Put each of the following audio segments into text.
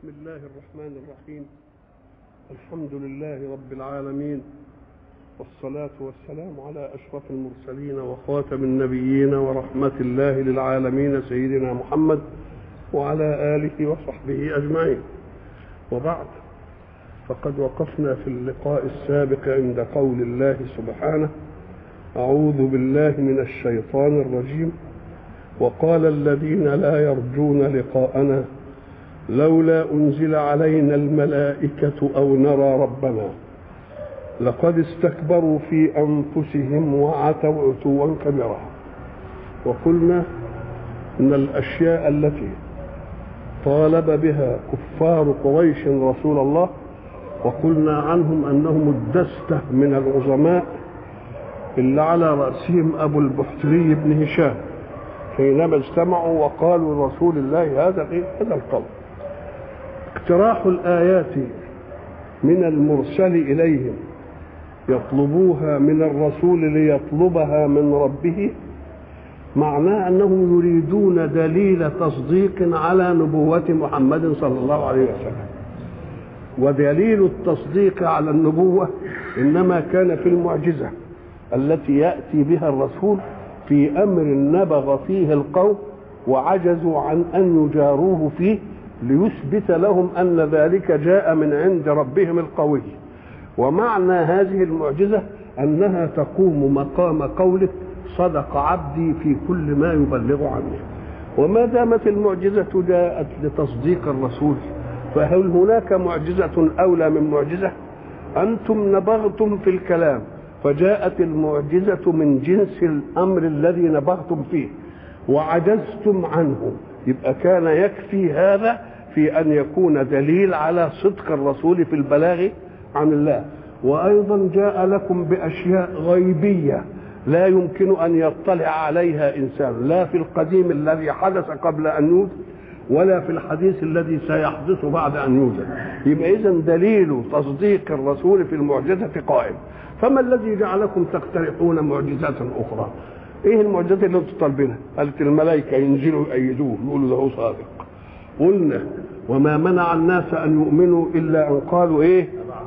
بسم الله الرحمن الرحيم الحمد لله رب العالمين والصلاة والسلام على أشرف المرسلين وخاتم النبيين ورحمة الله للعالمين سيدنا محمد وعلى آله وصحبه أجمعين وبعد فقد وقفنا في اللقاء السابق عند قول الله سبحانه أعوذ بالله من الشيطان الرجيم وقال الذين لا يرجون لقاءنا لولا أنزل علينا الملائكة أو نرى ربنا لقد استكبروا في أنفسهم وعتوا عتوا كبيرا وقلنا إن الأشياء التي طالب بها كفار قريش رسول الله وقلنا عنهم أنهم الدستة من العظماء اللي على رأسهم أبو البحتري بن هشام حينما اجتمعوا وقالوا لرسول الله هذا هذا القول اقتراح الآيات من المرسل إليهم يطلبوها من الرسول ليطلبها من ربه معناه أنهم يريدون دليل تصديق على نبوة محمد صلى الله عليه وسلم ودليل التصديق على النبوة إنما كان في المعجزة التي يأتي بها الرسول في أمر نبغ فيه القوم وعجزوا عن أن يجاروه فيه ليثبت لهم أن ذلك جاء من عند ربهم القوي ومعنى هذه المعجزة أنها تقوم مقام قوله صدق عبدي في كل ما يبلغ عني وما دامت المعجزة جاءت لتصديق الرسول فهل هناك معجزة أولى من معجزة أنتم نبغتم في الكلام فجاءت المعجزة من جنس الأمر الذي نبغتم فيه وعجزتم عنه يبقى كان يكفي هذا في أن يكون دليل على صدق الرسول في البلاغ عن الله وأيضا جاء لكم بأشياء غيبية لا يمكن أن يطلع عليها إنسان لا في القديم الذي حدث قبل أن يوجد ولا في الحديث الذي سيحدث بعد أن يوجد يبقى إذا دليل تصديق الرسول في المعجزة قائم فما الذي جعلكم تقترحون معجزات أخرى ايه المعجزات اللي انتم طالبينها؟ قالت الملائكه ينزلوا يأيدوه يقولوا ده هو صادق. قلنا وما منع الناس ان يؤمنوا الا ان قالوا ايه؟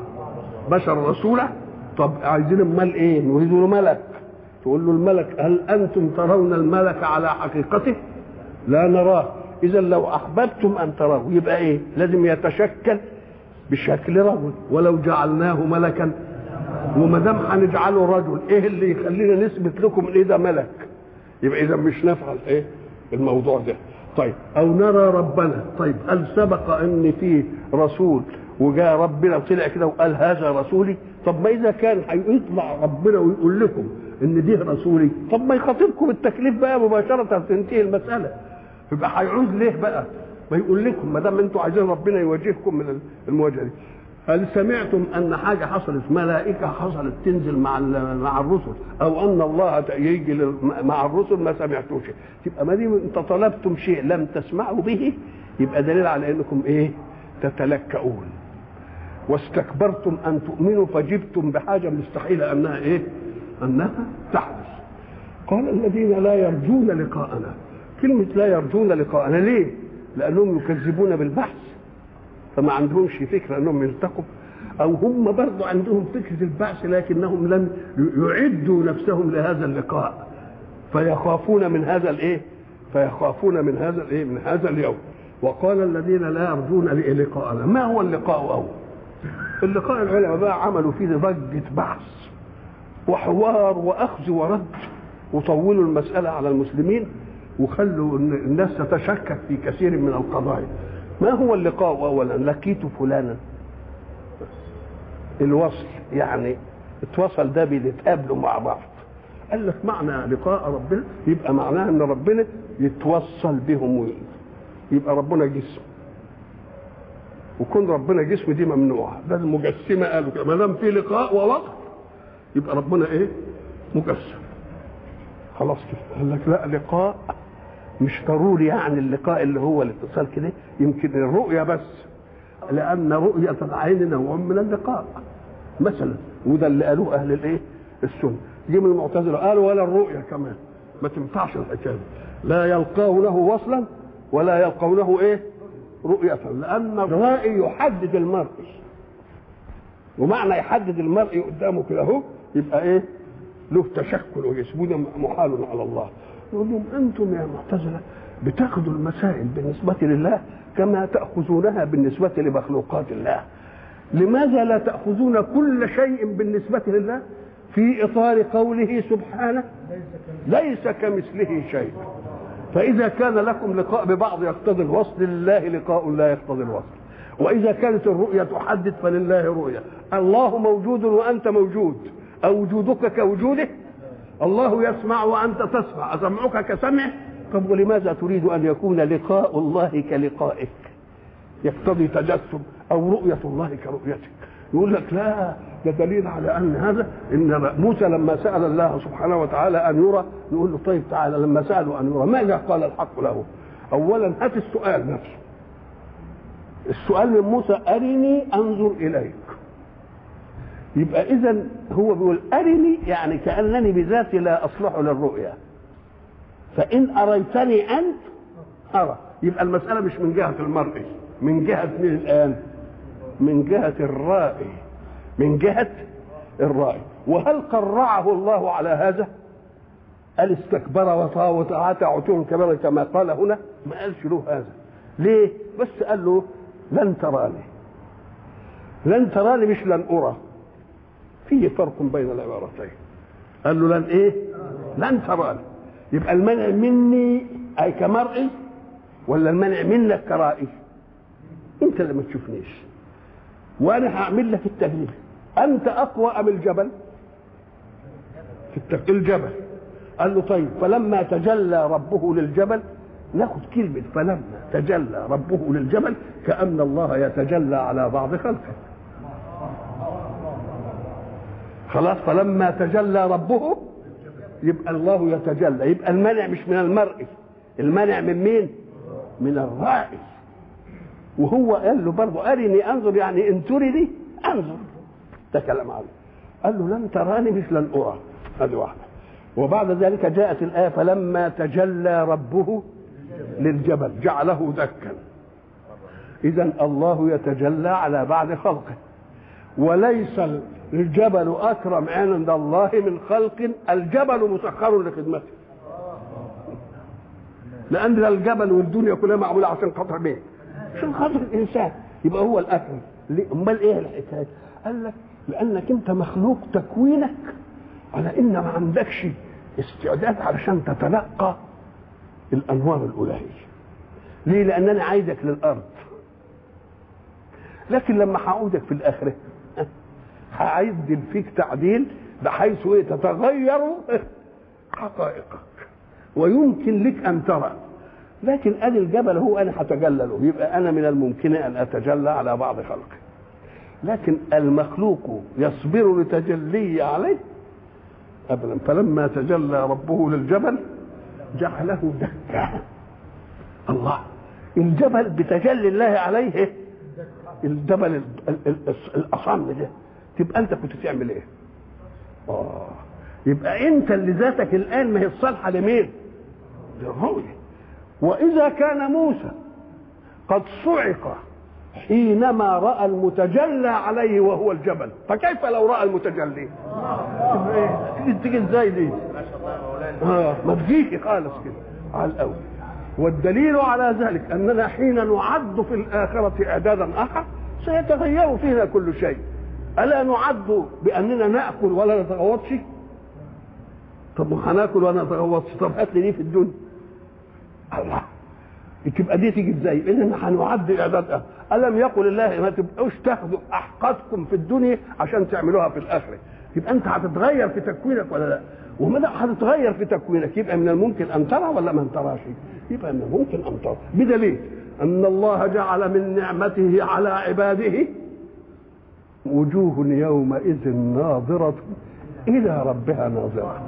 بشر رسولا طب عايزين امال ايه؟ نريد له ملك. تقول له الملك هل انتم ترون الملك على حقيقته؟ لا نراه. اذا لو احببتم ان تراه يبقى ايه؟ لازم يتشكل بشكل رجل ولو جعلناه ملكا وما دام هنجعله رجل ايه اللي يخلينا نثبت لكم ان ايه ده ملك يبقى اذا مش نفعل ايه الموضوع ده طيب او نرى ربنا طيب هل سبق ان في رسول وجاء ربنا وطلع كده وقال هذا رسولي طب ما اذا كان هيطلع ربنا ويقول لكم ان دي رسولي طب ما يخاطبكم التكليف بقى مباشره تنتهي المساله يبقى هيعوز ليه بقى ما يقول لكم ما دام انتوا عايزين ربنا يواجهكم من المواجهه دي هل سمعتم ان حاجه حصلت ملائكه حصلت تنزل مع مع الرسل او ان الله يجي مع الرسل ما سمعتوش يبقى ما دي انت طلبتم شيء لم تسمعوا به يبقى دليل على انكم ايه تتلكؤون واستكبرتم ان تؤمنوا فجبتم بحاجه مستحيله انها ايه انها تحدث قال الذين لا يرجون لقاءنا كلمه لا يرجون لقاءنا ليه لانهم يكذبون بالبحث فما عندهمش فكرة أنهم يلتقوا أو هم برضو عندهم فكرة البعث لكنهم لم يعدوا نفسهم لهذا اللقاء فيخافون من هذا الإيه؟ فيخافون من هذا الإيه؟ من هذا اليوم وقال الذين لا يرجون لقاءنا ما هو اللقاء أول؟ اللقاء العلماء بقى عملوا فيه ضجة بحث وحوار وأخذ ورد وطولوا المسألة على المسلمين وخلوا الناس تتشكك في كثير من القضايا ما هو اللقاء اولا لقيت فلانا الوصل يعني اتوصل ده بيتقابلوا مع بعض قال لك معنى لقاء ربنا يبقى معناه ان ربنا يتوصل بهم يبقى ربنا جسم وكون ربنا جسم دي ممنوعه ده المجسمه قالوا كده ما دام في لقاء ووقت يبقى ربنا ايه مجسم خلاص كده قال لك لا لقاء مش ضروري يعني اللقاء اللي هو الاتصال كده يمكن الرؤية بس لأن رؤية العين نوع من اللقاء مثلا وده اللي قالوه أهل الإيه؟ السنة جه من المعتزلة قالوا ولا الرؤية كمان ما تنفعش الحكاية لا يلقونه وصلا ولا يلقونه إيه؟ رؤية لأن الرائي يحدد المرئي ومعنى يحدد المرئي قدامه كده اهو يبقى ايه له تشكل ويسبون محال على الله يقول لهم انتم يا معتزله بتاخذوا المسائل بالنسبه لله كما تاخذونها بالنسبه لمخلوقات الله لماذا لا تاخذون كل شيء بالنسبه لله في اطار قوله سبحانه ليس كمثله شيء فاذا كان لكم لقاء ببعض يقتضي الوصل لله لقاء لا يقتضي الوصل واذا كانت الرؤيه تحدد فلله رؤيه الله موجود وانت موجود او وجودك كوجوده الله يسمع وانت تسمع سمعك كسمعه طب ولماذا تريد ان يكون لقاء الله كلقائك يقتضي تجسم او رؤيه الله كرؤيتك يقول لك لا ده دليل على ان هذا ان موسى لما سال الله سبحانه وتعالى ان يرى يقول له طيب تعالى لما سالوا ان يرى ماذا قال الحق له؟ اولا هات السؤال نفسه السؤال من موسى ارني انظر اليك يبقى اذا هو بيقول ارني يعني كانني بذاتي لا اصلح للرؤيا فان اريتني انت ارى يبقى المساله مش من جهه المرئي من جهه مين الان من جهه الرائي من جهه الرائي وهل قرعه الله على هذا قال استكبر وطغى وتعاتى عتوا كبيرا كما قال هنا ما قالش له هذا ليه بس قال له لن تراني لن تراني مش لن أرى فيه فرق بين العبارتين قال له لن ايه لن تراني يبقى المنع مني اي كمرئي ولا المنع منك كرائي انت اللي ما تشوفنيش وانا هعمل لك التجربه انت اقوى ام الجبل في التق... الجبل قال له طيب فلما تجلى ربه للجبل ناخد كلمة فلما تجلى ربه للجبل كأن الله يتجلى على بعض خلقه خلاص فلما تجلى ربه يبقى الله يتجلى يبقى المنع مش من المرء المنع من مين من الرائي وهو قال له برضه أرني أنظر يعني إن ترني أنظر ده كلام عليه قال له لن تراني مش لن أرى هذه واحدة وبعد ذلك جاءت الآية فلما تجلى ربه للجبل جعله دكا إذا الله يتجلى على بعض خلقه وليس الجبل أكرم عند الله من خلق الجبل مسخر لخدمته لأن الجبل والدنيا كلها معمولة عشان خاطر مين؟ عشان خاطر الإنسان يبقى هو الأكرم أمال إيه الحكاية؟ قال لك لأنك أنت مخلوق تكوينك على إن ما عندكش استعداد علشان تتلقى الانوار الالهيه ليه لانني عايزك للارض لكن لما هعودك في الاخره هعدل فيك تعديل بحيث ايه تتغير حقائقك ويمكن لك ان ترى لكن ادي الجبل هو انا هتجلى له يبقى انا من الممكن ان اتجلى على بعض خلقي لكن المخلوق يصبر لتجلي عليه ابدا فلما تجلى ربه للجبل جعله دكا الله الجبل بتجلي الله عليه الجبل الاصم ده تبقى انت كنت تعمل ايه اه يبقى انت اللي ذاتك الان ما هي الصالحه لمين للرؤيه واذا كان موسى قد صعق حينما راى المتجلى عليه وهو الجبل فكيف لو راى المتجلي تيجي تيجي ازاي دي آه ما تجيش خالص كده على الاول والدليل على ذلك اننا حين نعد في الاخره اعدادا اخر سيتغير فينا كل شيء الا نعد باننا ناكل ولا نتغوطش طب هناكل ولا نتغوطش طب هات لي دي في الدنيا الله تبقى دي تيجي ازاي؟ اذا هنعد اعداد أهل. الم يقل الله ما تبقوش تاخدوا احقادكم في الدنيا عشان تعملوها في الاخره يبقى انت هتتغير في تكوينك ولا لا؟ وما دام هتتغير في تكوينك يبقى من الممكن ان ترى ولا ما تراش؟ يبقى من الممكن ان ترى بدليل ان الله جعل من نعمته على عباده وجوه يومئذ ناظرة إلى ربها ناظرة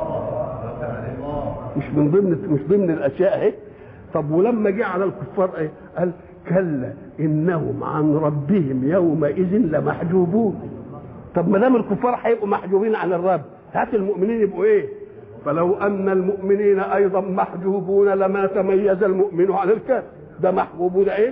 مش من ضمن مش ضمن الأشياء اهي طب ولما جه على الكفار ايه؟ قال كلا انهم عن ربهم يومئذ لمحجوبون طب ما دام الكفار هيبقوا محجوبين عن الرب هات المؤمنين يبقوا ايه فلو ان المؤمنين ايضا محجوبون لما تميز المؤمن عن الكافر ده محجوب ده ايه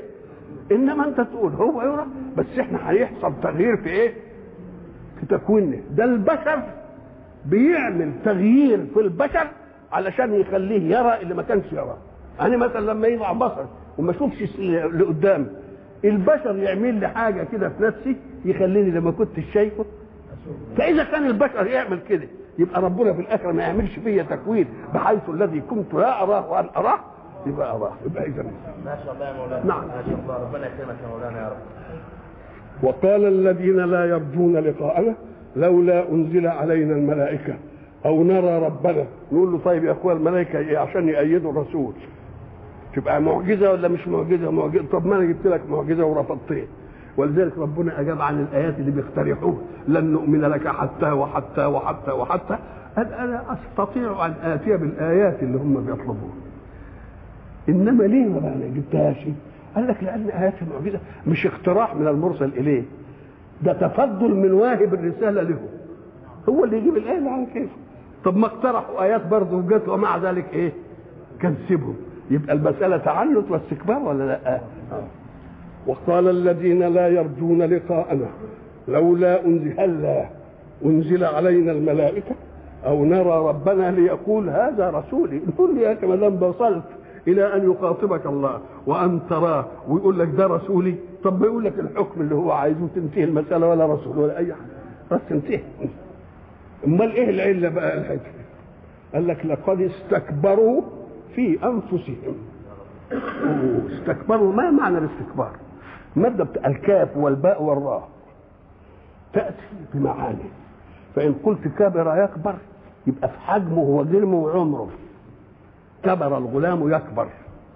انما انت تقول هو يرى بس احنا هيحصل تغيير في ايه في تكوينه ده البشر بيعمل تغيير في البشر علشان يخليه يرى اللي ما كانش يرى انا مثلا لما يضع بصر وما اشوفش اللي قدامي البشر يعمل لي حاجه كده في نفسي يخليني لما كنت شايفه فاذا كان البشر يعمل كده يبقى ربنا في الاخره ما يعملش فيا تكوين بحيث الذي كنت لا اراه وان اراه يبقى اراه يبقى اذا ما شاء الله يا مولانا نعم. ما شاء الله ربنا يكرمك يا مولانا يا رب وقال الذين لا يرجون لقاءنا لولا انزل علينا الملائكه او نرى ربنا نقول له طيب يا اخويا الملائكه ايه عشان يأيدوا الرسول تبقى معجزه ولا مش معجزه معجزه طب ما انا جبت لك معجزه ورفضتها ولذلك ربنا اجاب عن الايات اللي بيقترحوها لن نؤمن لك حتى وحتى وحتى وحتى قال انا استطيع ان اتي بالايات اللي هم بيطلبوها انما ليه ما جبتهاش قال لك لان ايات المعجزه مش اقتراح من المرسل اليه ده تفضل من واهب الرساله له هو اللي يجيب الايه اللي عن كيفه طب ما اقترحوا ايات برضه وجت ومع ذلك ايه كذبهم يبقى المساله تعنت واستكبار ولا لا وقال الذين لا يرجون لقاءنا لولا انزل هلا انزل علينا الملائكه او نرى ربنا ليقول هذا رسولي نقول لي يا كما لم وصلت الى ان يخاطبك الله وان تراه ويقول لك ده رسولي طب ما يقول لك الحكم اللي هو عايزه تنتهي المساله ولا رسول ولا اي حاجه بس تنتهي امال ايه العله بقى الحكمه قال لك لقد استكبروا في انفسهم أوه، استكبروا ما معنى الاستكبار مادة بتاع الكاف والباء والراء تأتي بمعاني فإن قلت كبر يكبر يبقى في حجمه وجرمه وعمره كبر الغلام يكبر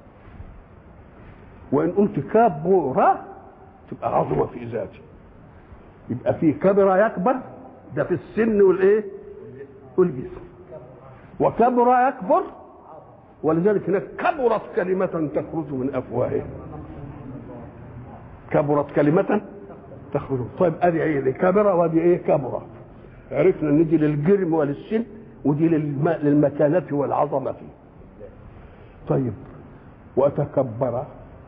وإن قلت كبر تبقى عظمة في ذاته يبقى في كبر يكبر ده في السن والإيه والجسم وكبر يكبر ولذلك هناك كبرت كلمة تخرج من أفواههم كبرت كلمة تخرج طيب ادي ايه دي كبرة وادي ايه كبرة عرفنا ان دي للجرم وللسن ودي للم... للمكانة والعظمة طيب وتكبر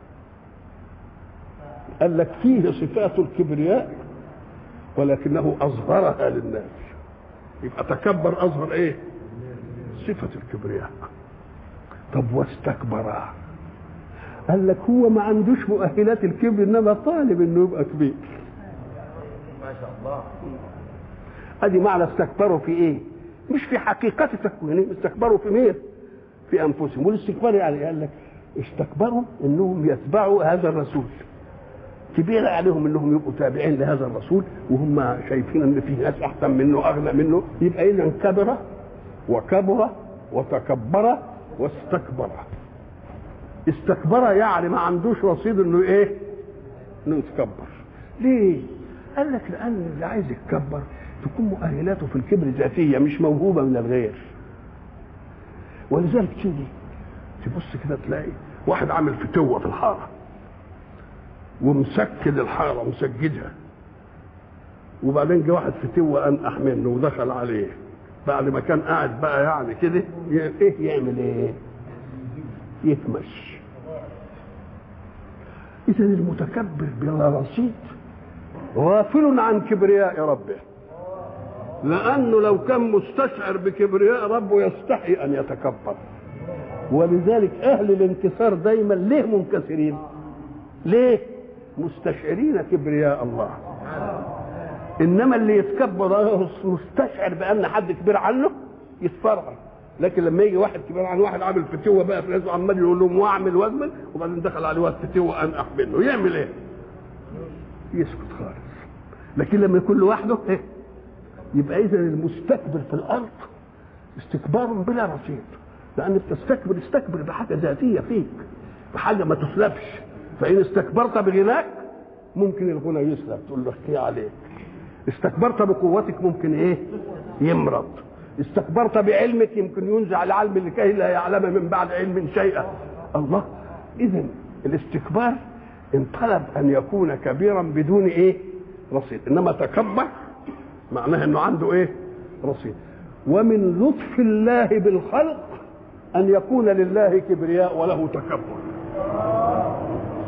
قال لك فيه صفات الكبرياء ولكنه اظهرها للناس يبقى تكبر اظهر ايه صفة الكبرياء طب واستكبر قال لك هو ما عندوش مؤهلات الكبر انما طالب انه يبقى كبير ما شاء الله ادي معنى استكبروا في ايه مش في حقيقة تكوينهم استكبروا في مين في انفسهم والاستكبار يعني قال لك استكبروا انهم يتبعوا هذا الرسول كبير عليهم انهم يبقوا تابعين لهذا الرسول وهم شايفين ان في ناس احسن منه اغنى منه يبقى اذا كبر وكبر وتكبر واستكبر استكبر يعني ما عندوش رصيد انه ايه انه يتكبر ليه قال لك لان اللي عايز يتكبر تكون مؤهلاته في الكبر ذاتيه مش موهوبه من الغير ولذلك تيجي تبص كده تلاقي واحد عامل فتوه في الحاره ومسكد الحاره مسجدها وبعدين جه واحد فتوه انقح منه ودخل عليه بعد ما كان قاعد بقى يعني كده ي- ايه يعمل ايه يتمشي اذا المتكبر بلا رصيد غافل عن كبرياء ربه لانه لو كان مستشعر بكبرياء ربه يستحي ان يتكبر ولذلك اهل الانكسار دايما ليه منكسرين ليه مستشعرين كبرياء الله انما اللي يتكبر ده مستشعر بان حد كبير عنه يتفرع لكن لما يجي واحد كبير عن واحد عامل فتوه بقى في ناس عمال يقول لهم واعمل واجمل وبعدين دخل عليه واحد فتوه انقح منه يعمل ايه؟ يسكت خالص لكن لما يكون لوحده إيه؟ يبقى اذا المستكبر في الارض استكبار بلا رصيد لان بتستكبر استكبر بحاجه ذاتيه فيك بحاجه ما تسلبش فان استكبرت بغناك ممكن الغنى يسلب تقول له احكي عليك استكبرت بقوتك ممكن ايه يمرض استكبرت بعلمك يمكن ينزع العلم لكي لا يعلم من بعد علم شيئا الله اذا الاستكبار ان طلب ان يكون كبيرا بدون ايه رصيد انما تكبر معناه انه عنده ايه رصيد ومن لطف الله بالخلق ان يكون لله كبرياء وله تكبر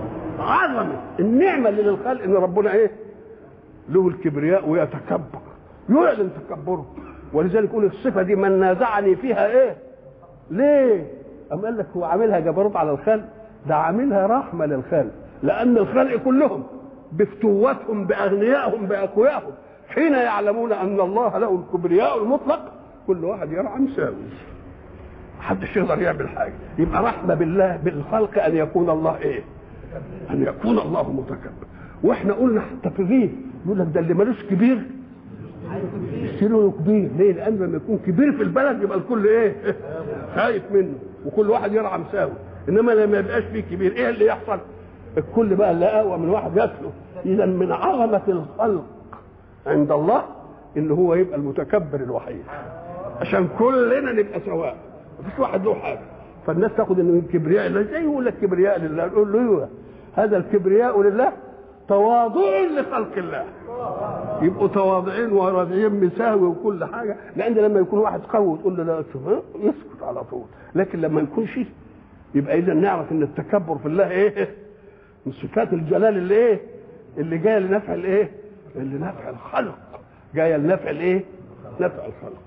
عظمه النعمه اللي للخلق ان ربنا ايه له الكبرياء ويتكبر يعلن تكبره ولذلك يقول الصفه دي من نازعني فيها ايه ليه أم قال لك هو عاملها جبروت على الخلق ده عاملها رحمه للخلق لان الخلق كلهم بفتوتهم باغنيائهم باقويائهم حين يعلمون ان الله له الكبرياء المطلق كل واحد يرعى مساوي محدش يقدر يعمل حاجه يبقى رحمه بالله بالخلق ان يكون الله ايه ان يكون الله متكبر واحنا قلنا حتى في الريف يقول لك ده اللي ملوش كبير يشيلوا كبير ليه لان لما يكون كبير في البلد يبقى الكل ايه خايف منه وكل واحد يرعى مساوي انما لما يبقاش فيه كبير ايه اللي يحصل الكل بقى اللي اقوى من واحد يسلو اذا من عظمه الخلق عند الله ان هو يبقى المتكبر الوحيد عشان كلنا نبقى سواء مفيش واحد له حاجه فالناس تاخد ان الكبرياء لله زي يقول لك كبرياء لله نقول له ايوه هذا الكبرياء لله تواضع لخلق الله يبقوا تواضعين وراضعين مساوي وكل حاجه لان لما يكون واحد قوي وتقول له لا شوف ها؟ يسكت على طول لكن لما يكون شيء يبقى اذا نعرف ان التكبر في الله ايه من صفات الجلال اللي ايه اللي جايه لنفع الايه اللي نفع الخلق جايه لنفع الايه نفع الخلق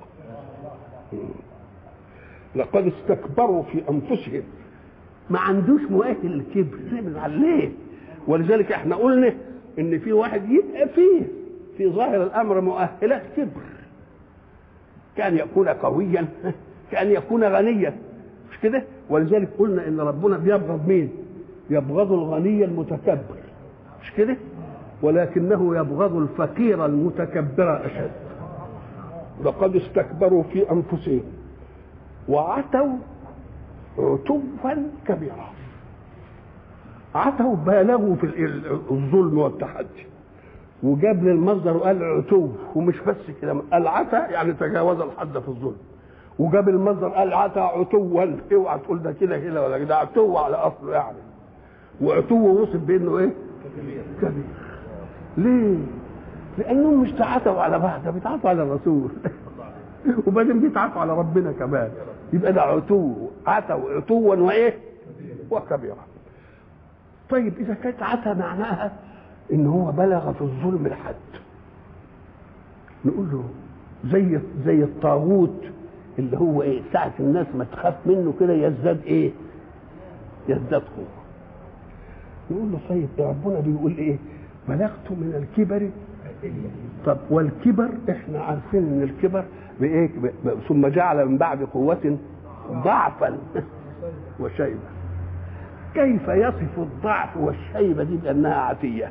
لقد استكبروا في انفسهم ما عندوش مؤهل للكبر ليه ولذلك احنا قلنا ان في واحد يبقى فيه في ظاهر الامر مؤهلات كبر كان يكون قويا كان يكون غنيا مش كده ولذلك قلنا ان ربنا بيبغض مين يبغض الغني المتكبر مش كده ولكنه يبغض الفقير المتكبر اشد لقد استكبروا في انفسهم وعتوا عتوا كبيرا عتوا بالغوا في الظلم والتحدي وجاب للمصدر وقال عتو ومش بس كده قال عتا يعني تجاوز الحد في الظلم وجاب المصدر قال عتا عتوا اوعى تقول ده كده كده ولا ده عتو على اصله يعني وعتو وصف بانه ايه؟ كبير ليه؟ لانهم مش تعاتوا على بعض ده بيتعاتوا على الرسول وبعدين بيتعاتوا على ربنا كمان يبقى ده عتو عتوا عتوا وايه؟ وكبيرا طيب اذا كانت عتا معناها ان هو بلغ في الظلم الحد نقول له زي زي الطاغوت اللي هو ايه ساعة الناس ما تخاف منه كده يزداد ايه يزداد قوة نقول له طيب ده ربنا بيقول ايه بلغت من الكبر طب والكبر احنا عارفين ان الكبر بايه ثم جعل من بعد قوة ضعفا وشيبة كيف يصف الضعف والشيبة دي بأنها عتية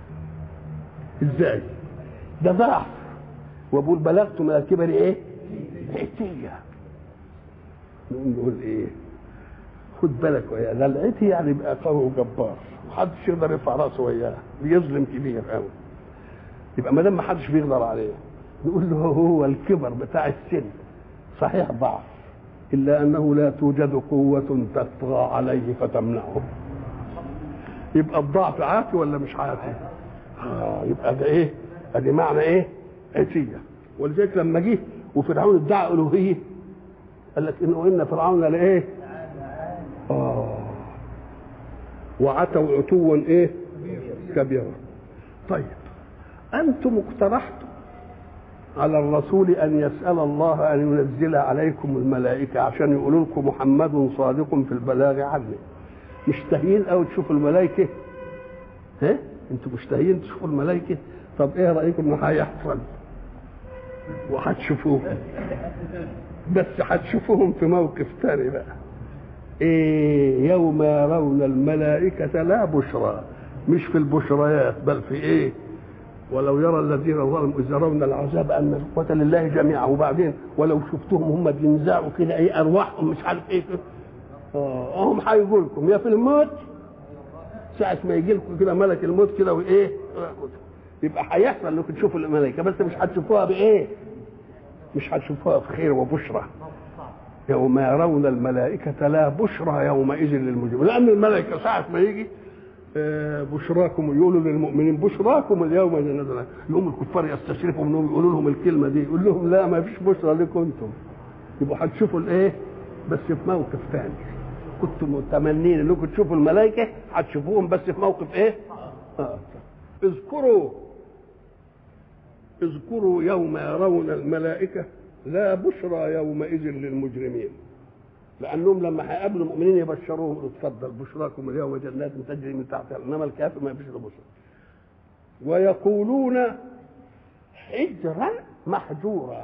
ازاي ده ضعف وبقول بلغت من الكبر ايه عتية نقول نقول ايه خد بالك وياه ده العتي يعني يبقى قوي وجبار محدش يقدر يرفع راسه وياه بيظلم كبير قوي يبقى ما دام ما حدش بيقدر عليه نقول له هو الكبر بتاع السن صحيح ضعف إلا أنه لا توجد قوة تطغى عليه فتمنعه يبقى الضعف عافي ولا مش عافي آه يبقى ده إيه أدي معنى إيه عتية ولذلك لما جه وفرعون ادعى ألوهية قال لك إنه إن فرعون لإيه آه وعتوا عتوا إيه كبيرا طيب أنتم اقترحتم على الرسول ان يسال الله ان ينزل عليكم الملائكه عشان يقولوا لكم محمد صادق في البلاغ عني مشتهيين او تشوفوا الملائكه ها انتوا مشتهيين تشوفوا الملائكه طب ايه رايكم انه هيحصل وهتشوفوهم بس هتشوفوهم في موقف تاني بقى ايه يوم يرون الملائكه لا بشرى مش في البشريات بل في ايه ولو يرى الذين ظلموا اذ يرون العذاب ان القوه لله جميعا وبعدين ولو شفتهم هم بينزعوا كده ايه ارواحهم مش عارف ايه كده اه هم هيجوا لكم يا في الموت ساعة ما يجي لكم كده ملك الموت كده وايه يبقى هيحصل انكم تشوفوا الملائكه بس مش هتشوفوها بايه؟ مش هتشوفوها بخير وبشرى يوم يرون الملائكة لا بشرى يومئذ للمجرمين لأن الملائكة ساعة ما يجي بشراكم يقولوا للمؤمنين بشراكم اليوم اذا نزل يقوم الكفار يستشرفوا منهم يقولوا لهم الكلمه دي يقول لهم لا ما فيش بشرى لكم انتم يبقوا هتشوفوا الايه بس في موقف ثاني كنتم متمنين انكم تشوفوا الملائكه هتشوفوهم بس في موقف ايه آه. اذكروا اذكروا يوم يرون الملائكه لا بشرى يومئذ للمجرمين لانهم لما هيقابلوا المؤمنين يبشروهم اتفضل بشراكم اليوم جنات تجري من تحتها انما الكافر ما فيش له بشرى ويقولون حجرا محجورا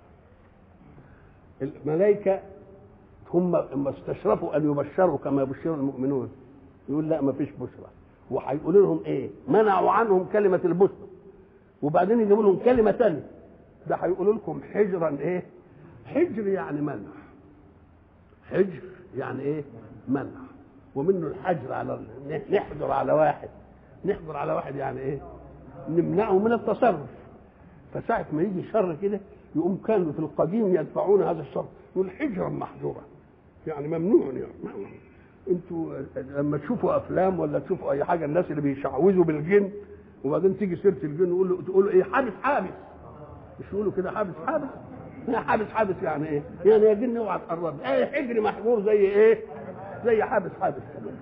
الملائكه هم اما استشرفوا ان يبشروا كما يبشر المؤمنون يقول لا ما فيش بشرى وهيقولوا لهم ايه منعوا عنهم كلمه البشرى وبعدين يجيبوا لهم كلمه ثانيه ده هيقولوا لكم حجرا ايه حجر يعني منع حجر يعني ايه منع ومنه الحجر على نحجر على واحد نحجر على واحد يعني ايه نمنعه من التصرف فساعة ما يجي شر كده يقوم كانوا في القديم يدفعون هذا الشر يقول حجرا محجورا يعني ممنوع يعني انتوا لما تشوفوا افلام ولا تشوفوا اي حاجه الناس اللي بيشعوذوا بالجن وبعدين تيجي سيره الجن يقول له تقول له ايه حابس حابس مش يقولوا كده حابس حابس يا حابس حابس يعني ايه؟ يعني يا جن اوعى تقرب ايه حجر محجور زي ايه؟ زي حابس حابس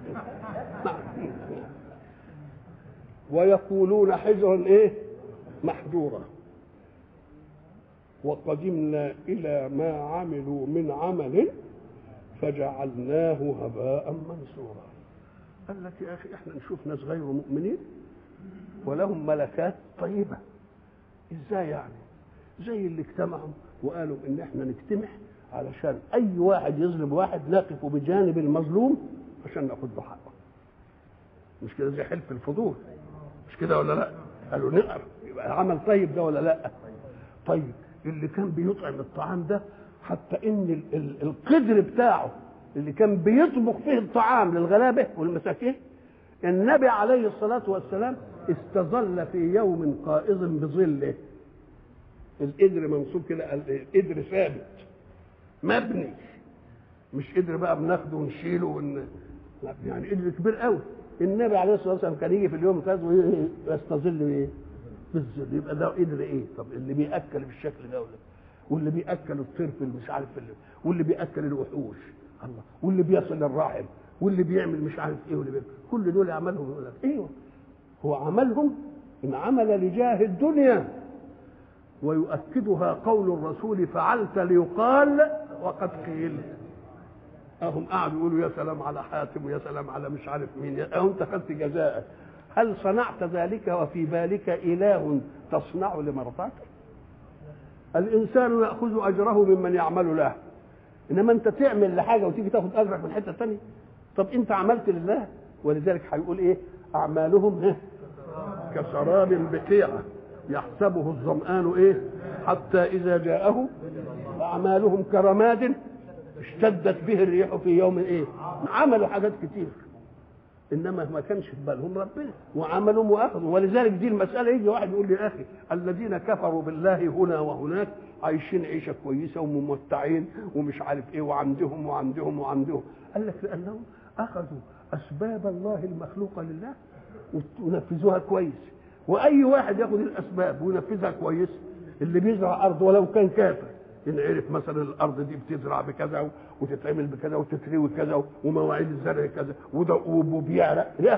ويقولون حجرا ايه؟ محجورا وقدمنا الى ما عملوا من عمل فجعلناه هباء منثورا قال لك يا اخي احنا نشوف ناس غير مؤمنين ولهم ملكات طيبه ازاي يعني زي اللي اجتمعوا وقالوا ان احنا نجتمع علشان اي واحد يظلم واحد نقف بجانب المظلوم عشان ناخد له حقه مش كده زي حلف الفضول مش كده ولا لا قالوا نقر يبقى عمل طيب ده ولا لا طيب اللي كان بيطعم الطعام ده حتى ان ال- ال- القدر بتاعه اللي كان بيطبخ فيه الطعام للغلابه والمساكين النبي عليه الصلاه والسلام استظل في يوم قائض بظله القدر منصوب كده القدر ثابت مبني مش قدر بقى بناخده ونشيله ون... لا يعني قدر كبير قوي النبي عليه الصلاه والسلام كان يجي في اليوم القائض ويستظل بايه؟ بالظل يبقى ده قدر ايه؟ طب اللي بياكل بالشكل ده ولا واللي بياكل الطير في مش عارف في ال- واللي بياكل الوحوش الله واللي بيصل الرحم واللي بيعمل مش عارف ايه واللي بيعمل كل دول عملهم يقول لك ايوه هو عملهم ان عمل لجاه الدنيا ويؤكدها قول الرسول فعلت ليقال وقد قيل اهم قعدوا يقولوا يا سلام على حاتم ويا سلام على مش عارف مين يا اهم انت خدت جزاءك هل صنعت ذلك وفي بالك اله تصنع لمرضاك الانسان ياخذ اجره ممن يعمل له انما انت تعمل لحاجه وتيجي تاخد اجرك من حته ثانيه طب انت عملت لله ولذلك هيقول ايه اعمالهم إيه؟ كسراب بقيعه يحسبه الظمآن ايه حتى اذا جاءه اعمالهم كرماد اشتدت به الريح في يوم ايه عملوا حاجات كتير انما ما كانش في بالهم ربنا وعملوا واخذوا ولذلك دي المساله يجي واحد يقول لي يا اخي الذين كفروا بالله هنا وهناك عايشين عيشه كويسه وممتعين ومش عارف ايه وعندهم وعندهم وعندهم قال لك لانهم اخذوا اسباب الله المخلوقه لله ونفذوها كويس واي واحد ياخذ الاسباب وينفذها كويس اللي بيزرع ارض ولو كان كافر ان عرف مثلا الارض دي بتزرع بكذا وتتعمل بكذا وتتروي كذا ومواعيد الزرع كذا وده وبيعرق لا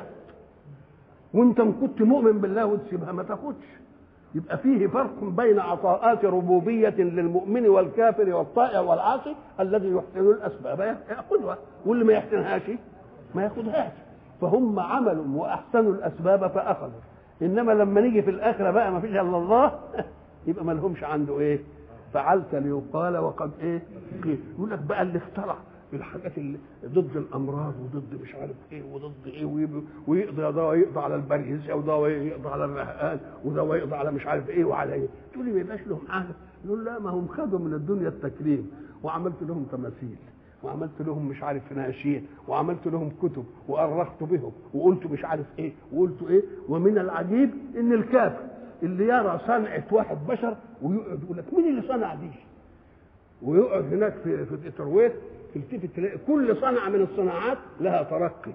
وانت ان كنت مؤمن بالله وتسيبها ما تاخدش يبقى فيه فرق بين عطاءات ربوبية للمؤمن والكافر والطائع والعاصي الذي يحسن الأسباب يأخذها واللي ما يحسنهاش ما ياخذهاش فهم عملوا وأحسنوا الأسباب فأخذوا إنما لما نيجي في الآخرة بقى ما فيش إلا الله يبقى ما لهمش عنده إيه فعلت ليقال وقد ايه قيل يقول لك بقى اللي اخترع الحاجات اللي ضد الامراض وضد مش عارف ايه وضد ايه ويب- ويقضي ده يقضي على البرهزه وده يقضي على الرهقان وده يقضي على مش عارف ايه وعلى ايه تقول لي ما يبقاش لهم حاجه يقول لا ما هم خدوا من الدنيا التكريم وعملت لهم تماثيل وعملت لهم مش عارف ناشين وعملت لهم كتب وأرخت بهم وقلت مش عارف ايه وقلت ايه ومن العجيب ان الكافر اللي يرى صنعة واحد بشر ويقعد يقول لك مين اللي صنع دي؟ ويقعد هناك في في ترويت تلتفت تلاقي كل صنعة من الصناعات لها ترقي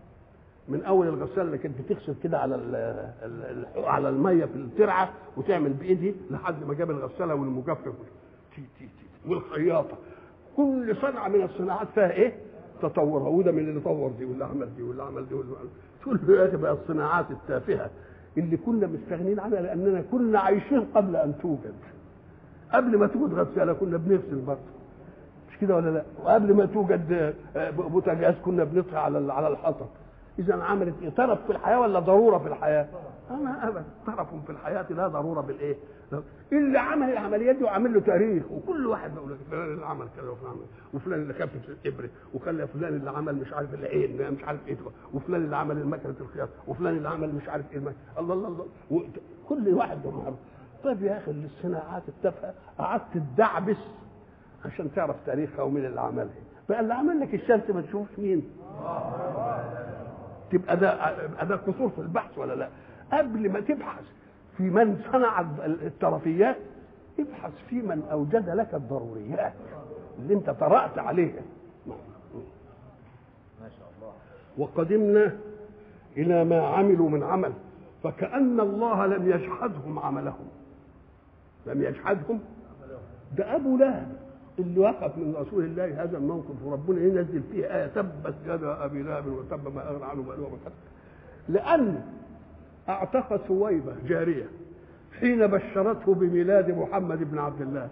من اول الغساله اللي كانت بتغسل كده على ال ال ال على الميه في الترعه وتعمل بايدي لحد ما جاب الغساله والمجفف تي تي تي والخياطه كل صنعه من الصناعات فيها ايه؟ تطورها وده من اللي طور دي واللي عمل دي واللي عمل دي واللي عمل تقول له يا اخي بقى الصناعات التافهه اللي كنا مستغنين عنها لاننا كنا عايشين قبل ان توجد قبل ما توجد غساله كنا بنغسل برضه مش كده ولا لا وقبل ما توجد آه، بوتاجاز كنا بنطهي على على الحطب اذا عملت ايه طرف في الحياه ولا ضروره في الحياه انا ابدا طرف في الحياه لا ضروره بالايه اللي عمل العمليات دي وعامل له تاريخ وكل واحد بيقول لك فلان اللي عمل كذا وفلان عمل وفلان اللي كفت الابره وخلى فلان اللي عمل مش عارف العين مش عارف ايه وفلان اللي عمل المكنه الخياط وفلان اللي عمل مش عارف ايه المكنة. الله الله الله و- كل واحد له معروف طيب يا اخي الصناعات التافهه قعدت تدعبس عشان تعرف تاريخها ومين اللي عملها بقى اللي عمل لك الشمس ما تشوفش مين تبقى ده يبقى ده قصور في البحث ولا لا قبل ما تبحث في من صنع الترفيات ابحث في من اوجد لك الضروريات اللي انت طرأت عليها ما شاء الله وقدمنا الى ما عملوا من عمل فكأن الله لم يجحدهم عملهم لم يجحدهم ده ابو لهب اللي وقف من رسول الله هذا الموقف وربنا ينزل فيه ايه تبت يدا ابي لهب وتب ما اغنى عنه ماله وما كسب لان اعتق ثويبه جاريه حين بشرته بميلاد محمد بن عبد الله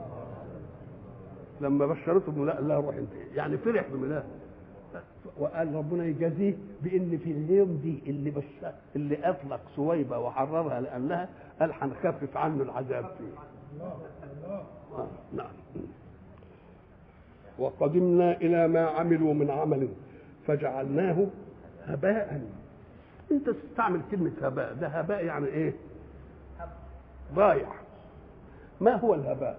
لما بشرته بميلاد الله روح انت يعني فرح بميلاد وقال ربنا يجازيه بان في اليوم دي اللي بش اللي اطلق ثويبه وحررها لانها قال هنخفف عنه العذاب فيه آه نعم وقدمنا الى ما عملوا من عمل فجعلناه هباء انت تستعمل كلمه هباء ده هباء يعني ايه ضايع ما هو الهباء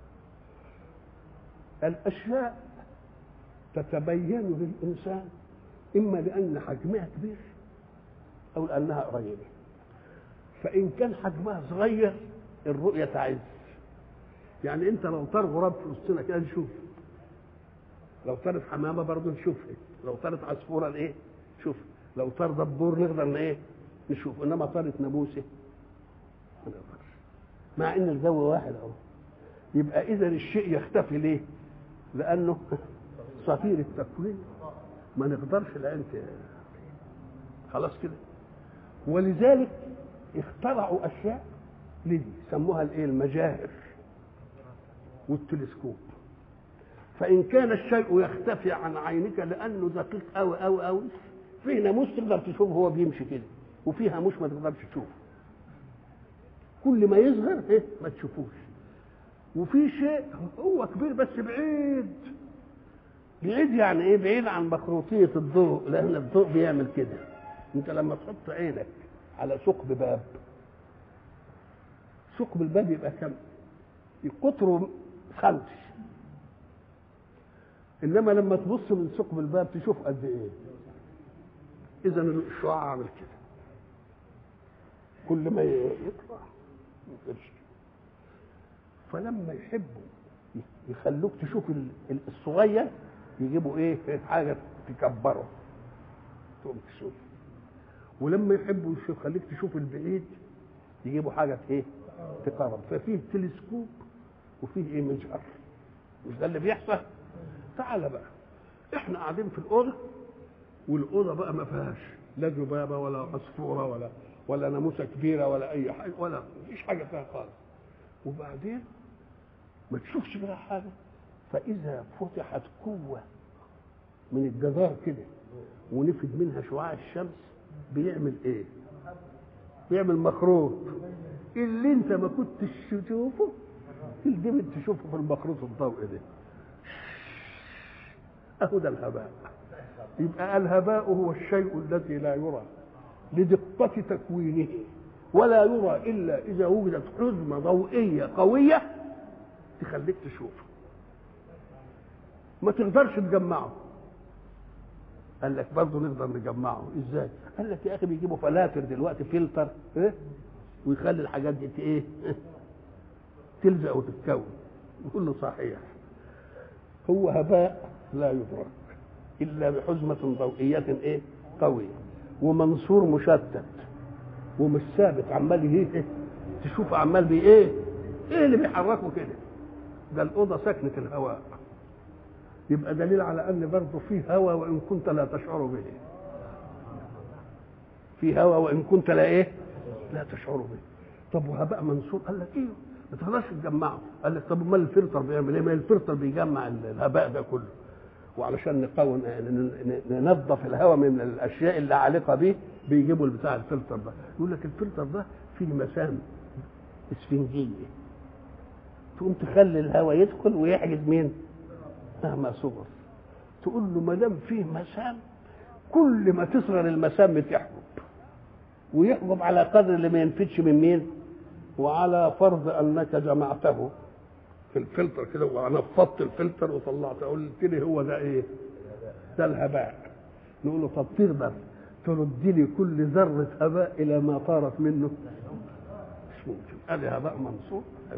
الاشياء تتبين للانسان اما لان حجمها كبير او لانها قريبه فان كان حجمها صغير الرؤيه تعز يعني انت لو طار غراب في وسطنا كده نشوف لو طارت حمامه برضه نشوفها لو طارت عصفوره ايه شوف لو طار دبور نقدر ايه نشوف انما طارت ناموسه ما نقدرش مع ان الجو واحد اهو يبقى اذا الشيء يختفي ليه لانه صفير التكوين ما نقدرش العين ت- خلاص كده ولذلك اخترعوا اشياء لدي سموها الايه المجاهر والتلسكوب فان كان الشيء يختفي عن عينك لانه دقيق قوي قوي قوي في ناموس تقدر تشوفه هو بيمشي كده وفي هاموش ما تقدرش تشوفه كل ما يصغر ايه ما تشوفوش وفي شيء هو كبير بس بعيد بعيد يعني ايه بعيد عن مخروطيه الضوء لان الضوء بيعمل كده انت لما تحط عينك على ثقب باب ثقب الباب يبقى كم قطره خمس انما لما تبص من ثقب الباب تشوف قد ايه اذا الشعاع عامل كده كل ما يطلع يقفلش فلما يحبوا يخلوك تشوف ال- الصغير يجيبوا ايه حاجه تكبره تقوم تشوف ولما يحبوا يشوف- يخليك تشوف البعيد يجيبوا حاجه ايه تقرب ففيه تلسكوب وفيه ايه مجهر مش ده اللي بيحصل تعال بقى احنا قاعدين في الاوضه والاوضه بقى ما فيهاش لا ذبابه ولا عصفوره ولا ولا ناموسه كبيره ولا اي حاجه ولا مفيش حاجه فيها خالص وبعدين ما تشوفش بقى حاجه فاذا فتحت قوه من الجدار كده ونفد منها شعاع الشمس بيعمل ايه بيعمل مخروط اللي انت ما كنتش تشوفه تلدمت تشوفه في المخروط الضوئي ده اهو ده الهباء يبقى الهباء هو الشيء الذي لا يرى لدقة تكوينه ولا يرى إلا إذا وجدت حزمة ضوئية قوية تخليك تشوفه ما تقدرش تجمعه قال لك برضه نقدر نجمعه ازاي قال لك يا اخي بيجيبوا فلاتر دلوقتي فلتر ايه ويخلي الحاجات دي ت- ايه تلزق وتتكون يقول له صحيح هو هباء لا يدرك الا بحزمه ضوئيه ايه قويه ومنصور مشتت ومش ثابت عمال ايه تشوف عمال بي ايه ايه اللي بيحركه كده ده الاوضه سكنه الهواء يبقى دليل على ان برضه في هوى وان كنت لا تشعر به في هوى وان كنت لا ايه لا تشعر به طب وهباء منصور قال لك ايه ما تقدرش تجمعه قال لك طب امال الفلتر بيعمل ايه ما الفلتر بيجمع الهباء ده كله وعلشان نقاوم ننظف الهواء من الاشياء اللي عالقه به بيجيبوا بتاع الفلتر ده يقول لك الفلتر ده فيه مسام اسفنجيه تقوم تخلي الهواء يدخل ويحجز مين؟ مهما صغر تقول له ما دام فيه مسام كل ما تصغر المسام بتحجب ويحجب على قدر اللي ما ينفدش من مين؟ وعلى فرض انك جمعته في الفلتر كده ونفضت الفلتر وطلعت قلت لي هو ده ايه؟ ده الهباء نقول له طب تقدر ترد لي كل ذرة هباء إلى ما طارت منه مش ممكن ادي هباء منصور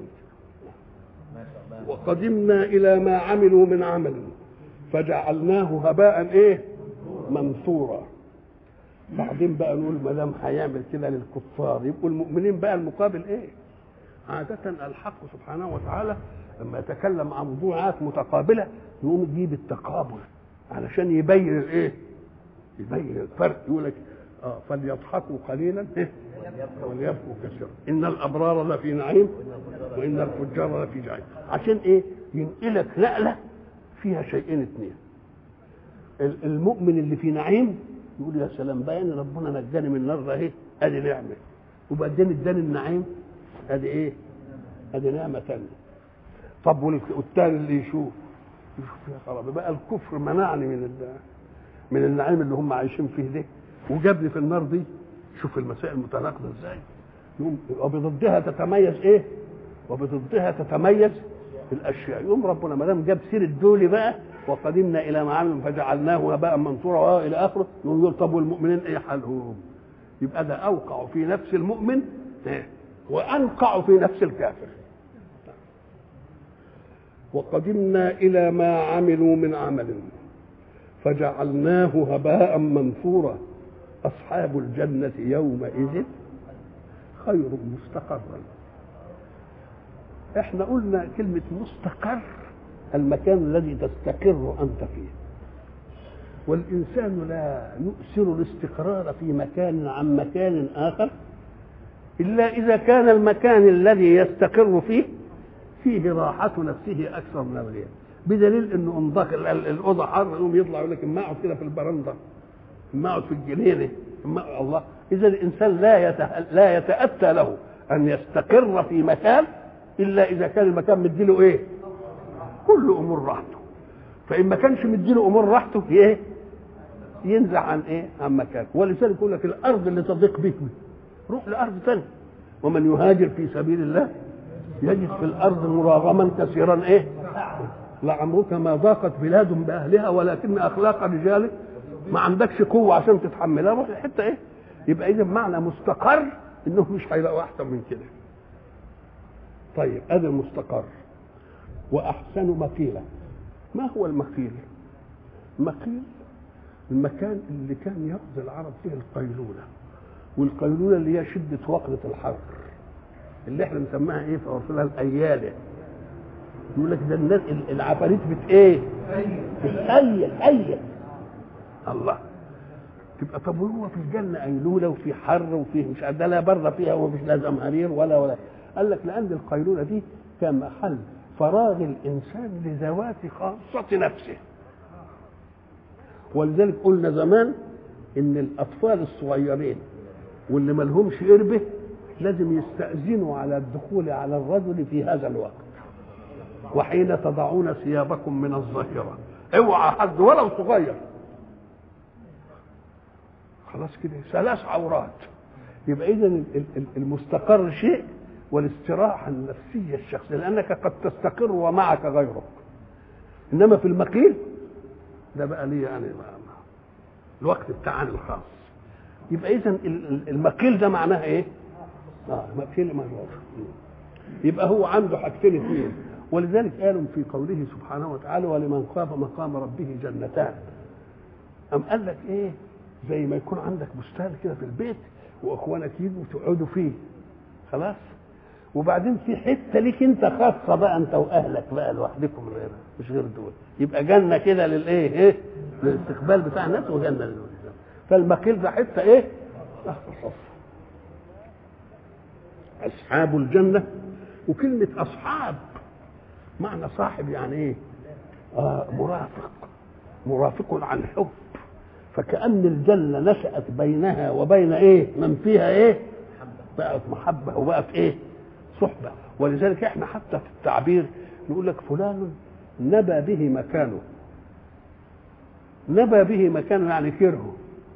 وقدمنا إلى ما عملوا من عمل فجعلناه هباء ايه؟ منثورا بعدين بقى نقول ما دام هيعمل كده للكفار يبقوا المؤمنين بقى المقابل ايه؟ عادة الحق سبحانه وتعالى لما يتكلم عن موضوعات متقابلة يقوم يجيب التقابل علشان يبين الايه؟ يبين الفرق يقول لك اه فليضحكوا قليلا إيه؟ وليبكوا كثيرا ان الابرار لفي نعيم وان الفجار لفي جحيم عشان ايه؟ ينقلك نقله فيها شيئين اثنين المؤمن اللي في نعيم يقول يا سلام بقى ان ربنا نجاني من النار اهي ادي نعمه وبعدين اداني النعيم ادي ايه؟ ادي نعمه ثانيه طب والثاني اللي يشوف يشوف يا خرابي بقى الكفر منعني من من النعيم اللي هم عايشين فيه ده وجابني في النار دي شوف المسائل متناقضه ازاي يقوم وبضدها تتميز ايه؟ وبضدها تتميز الاشياء يقوم ربنا ما دام جاب سيره دول بقى وقدمنا الى ما عملوا فجعلناه هباء منثورا الى اخره نقول طب والمؤمنين ايه حالهم؟ يبقى ده اوقع في نفس المؤمن إيه؟ وانقع في نفس الكافر وقدمنا الى ما عملوا من عمل فجعلناه هباء منثورا اصحاب الجنه يومئذ خير مستقرا احنا قلنا كلمه مستقر المكان الذي تستقر انت فيه والانسان لا يؤثر الاستقرار في مكان عن مكان اخر الا اذا كان المكان الذي يستقر فيه فيه راحة نفسه أكثر من الغير بدليل إنه انضاق الأوضة حر يقوم يطلع يقول لك اما أقعد كده في البرندة اما أقعد في الجنينة اما الله إذا الإنسان لا يته... لا يتأتى له أن يستقر في مكان إلا إذا كان المكان مديله إيه؟ كل أمور راحته فإن ما كانش مديله أمور راحته إيه؟ ينزع عن إيه؟ عن مكان ولذلك يقول لك الأرض اللي تضيق بك روح لأرض ثانية ومن يهاجر في سبيل الله يجد في الارض مراغما كثيرا ايه لعمرك ما ضاقت بلاد باهلها ولكن اخلاق رجال ما عندكش قوه عشان تتحملها روح حته ايه يبقى اذا معنى مستقر انهم مش هيلاقوا احسن من كده طيب ادي المستقر واحسن مقيلا ما هو المقيل المقيل المكان اللي كان يقضي العرب فيه القيلوله والقيلوله اللي هي شده وقره الحر اللي احنا بنسميها ايه في عرفنا الاياله يقول لك ده الناس العفاريت بت ايه؟ بتأيل أيل الله تبقى طب وهو في الجنة أيلولة وفي حر وفي مش ده لا برد فيها ومفيش لا زمهرير ولا ولا قال لك لأن القيلولة دي كان محل فراغ الإنسان لذوات خاصة نفسه ولذلك قلنا زمان إن الأطفال الصغيرين واللي ما لهمش قربه لازم يستأذنوا على الدخول على الرجل في هذا الوقت وحين تضعون ثيابكم من الظاهرة اوعى حد ولو صغير خلاص كده ثلاث عورات يبقى اذا المستقر شيء والاستراحة النفسية الشخصية لأنك قد تستقر ومعك غيرك إنما في المقيل ده بقى ليه يعني الوقت بتاعنا الخاص يبقى إذا المقيل ده معناها إيه؟ اه مقيل مجرور يبقى هو عنده حاجتين اثنين ولذلك قالوا في قوله سبحانه وتعالى ولمن خاف مقام ربه جنتان أم قال لك إيه زي ما يكون عندك بستان كده في البيت وإخوانك يجوا تقعدوا فيه خلاص وبعدين في حته ليك انت خاصه بقى انت واهلك بقى لوحدكم غير مش غير دول يبقى جنه كده للايه ايه للاستقبال بتاع الناس وجنه للناس فالمكيل ده حته ايه صف اصحاب الجنه وكلمه اصحاب معنى صاحب يعني ايه آه مرافق مرافق عن حب فكأن الجنة نشأت بينها وبين ايه من فيها ايه بقت محبة وبقت ايه صحبة ولذلك احنا حتى في التعبير نقول لك فلان نبى به مكانه نبى به مكانه يعني كرهه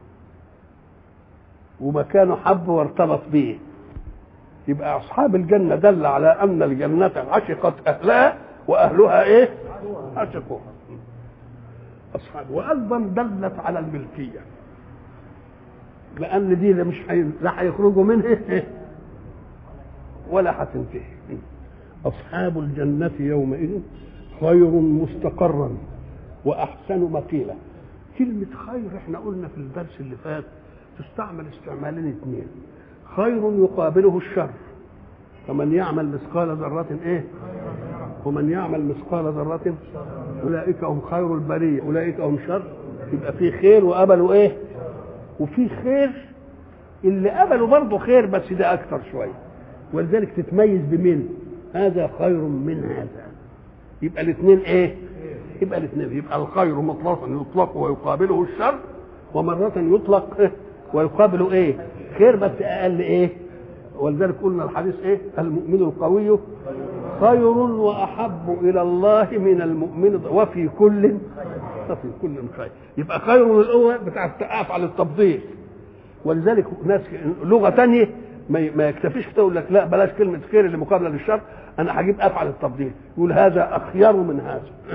ومكانه حب وارتبط به يبقى اصحاب الجنه دل على ان الجنه عشقت اهلها واهلها ايه عشقوها اصحاب وايضا دلت على الملكيه لان دي لا مش حي... لا هيخرجوا منها ولا هتنتهي اصحاب الجنه يومئذ خير مستقرا واحسن مقيلا كلمه خير احنا قلنا في الدرس اللي فات تستعمل استعمالين اثنين خير يقابله الشر فمن يعمل مثقال ذرة ايه ومن يعمل مثقال ذرة أولئك هم خير البرية أولئك هم شر يبقى في خير وقبلوا ايه وفي خير اللي قبلوا برضه خير بس ده أكثر شوية ولذلك تتميز بمين هذا خير من هذا يبقى الاثنين ايه يبقى الاثنين يبقى الخير مطلقا يطلق ويقابله الشر ومرة يطلق إيه؟ ويقابله ايه خير بس اقل ايه ولذلك قلنا الحديث ايه المؤمن القوي خير واحب الى الله من المؤمن وفي كل وفي كل خير يبقى خير الاول بتاع افعل التفضيل ولذلك ناس لغه ثانيه ما ما يكتفيش تقول لك لا بلاش كلمه خير اللي مقابله للشر انا هجيب افعل التفضيل يقول هذا اخير من هذا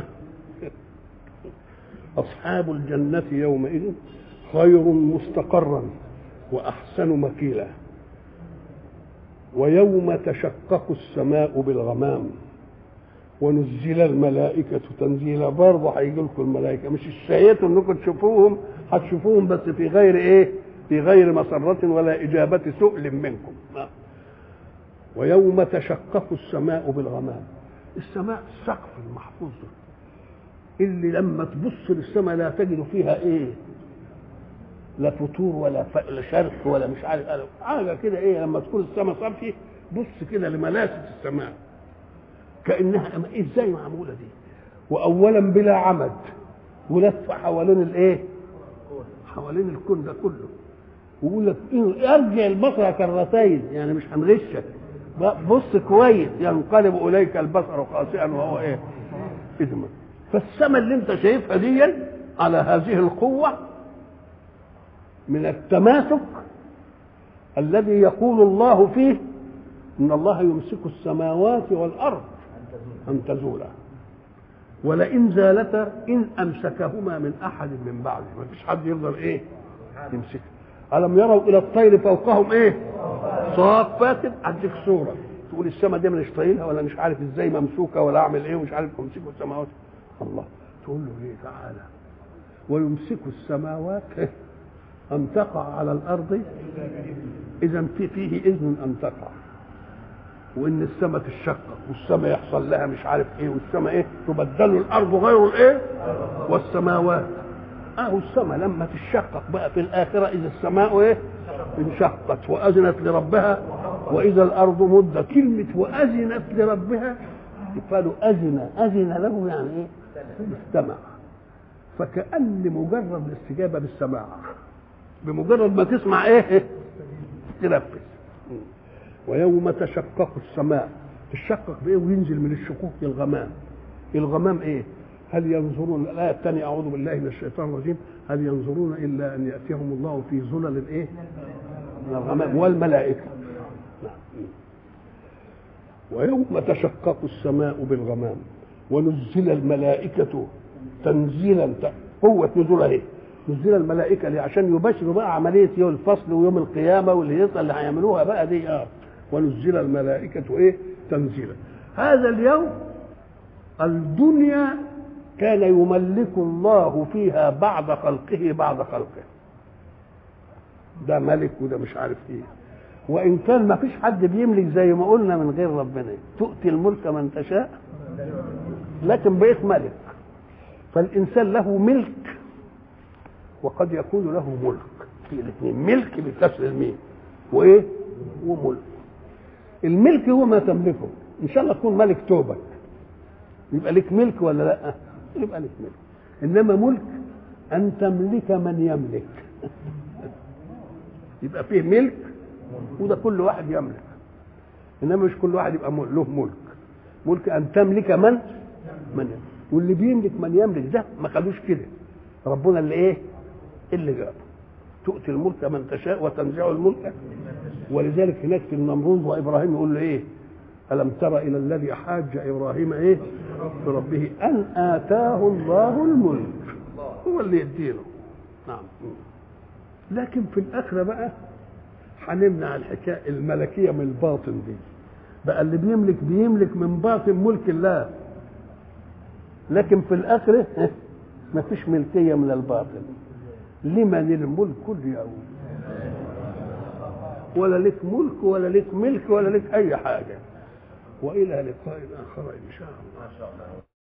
اصحاب الجنه يومئذ خير مستقرا واحسن مكيلا ويوم تشقق السماء بالغمام ونزل الملائكة تنزيلا برضه هيجي لكم الملائكة مش اشتهيتوا انكم تشوفوهم هتشوفوهم بس في غير ايه؟ في غير مسرة ولا إجابة سؤل منكم ويوم تشقق السماء بالغمام السماء السقف المحفوظ اللي لما تبص للسماء لا تجد فيها ايه لا فتور ولا ف... لا شرق ولا مش عارف حاجه كده ايه لما تكون السماء صافيه بص كده لملاسه السماء كانها ازاي معموله دي واولا بلا عمد ولف حوالين الايه حوالين الكون ده كله ويقول لك ارجع البصر كرتين يعني مش هنغشك بص كويس ينقلب اليك البصر خاسئا وهو ايه ادمى فالسماء اللي انت شايفها دي على هذه القوه من التماسك الذي يقول الله فيه ان الله يمسك السماوات والارض ان تزولا ولئن زالتا ان امسكهما من احد من بعده ما فيش حد يفضل ايه يمسك الم يروا الى الطير فوقهم ايه صافات اديك صوره تقول السماء دي مش طايلها ولا مش عارف ازاي ممسوكه ولا اعمل ايه ومش عارف امسكوا السماوات الله تقول له ايه تعالى ويمسك السماوات أن تقع على الأرض إذا في فيه إذن أن تقع وإن السماء تشقق والسماء يحصل لها مش عارف إيه والسماء إيه تبدل الأرض غير الإيه والسماوات أهو السماء لما تشقق بقى في الآخرة إذا السماء إيه انشقت وأذنت لربها وإذا الأرض مدت كلمة وأذنت لربها قالوا أذن أذن له يعني إيه استمع فكأن مجرد الاستجابة بالسماع بمجرد ما تسمع ايه تنفذ ويوم تشقق السماء تشقق بايه وينزل من الشقوق الغمام الغمام ايه هل ينظرون الايه الثانيه اعوذ بالله من الشيطان الرجيم هل ينظرون الا ان ياتيهم الله في ظلل ايه من الغمام والملائكه ويوم تشقق السماء بالغمام ونزل الملائكه تنزيلا قوه نزولها ايه نزل الملائكة ليه عشان يبشروا بقى عملية يوم الفصل ويوم القيامة والهيصة اللي هيعملوها بقى دي اه ونزل الملائكة ايه تنزيلا هذا اليوم الدنيا كان يملك الله فيها بعد خلقه بعد خلقه ده ملك وده مش عارف ايه وان كان ما فيش حد بيملك زي ما قلنا من غير ربنا تؤتي الملك من تشاء لكن بقيت ملك فالانسان له ملك وقد يكون له ملك في الاثنين ملك بكسر الميم وايه وملك الملك هو ما تملكه ان شاء الله تكون ملك توبك يبقى لك ملك ولا لا يبقى لك ملك انما ملك ان تملك من يملك يبقى فيه ملك وده كل واحد يملك انما مش كل واحد يبقى له ملك ملك ان تملك من من يملك. واللي بيملك من يملك ده ما خدوش كده ربنا اللي ايه اللي جابه تؤتي الملك من تشاء وتنزع الملك ولذلك هناك في النمرود وابراهيم يقول له ايه الم تر الى الذي حاج ابراهيم ايه بربه ان اتاه الله الملك هو اللي يديله نعم لكن في الاخره بقى هنمنع الحكايه الملكيه من الباطن دي بقى اللي بيملك بيملك من باطن ملك الله لكن في الاخره ما فيش ملكيه من الباطن لمن الملك اليوم ولا لك ملك ولا لك ملك ولا لك اي حاجه والى لقاء اخر ان شاء الله ما شاء الله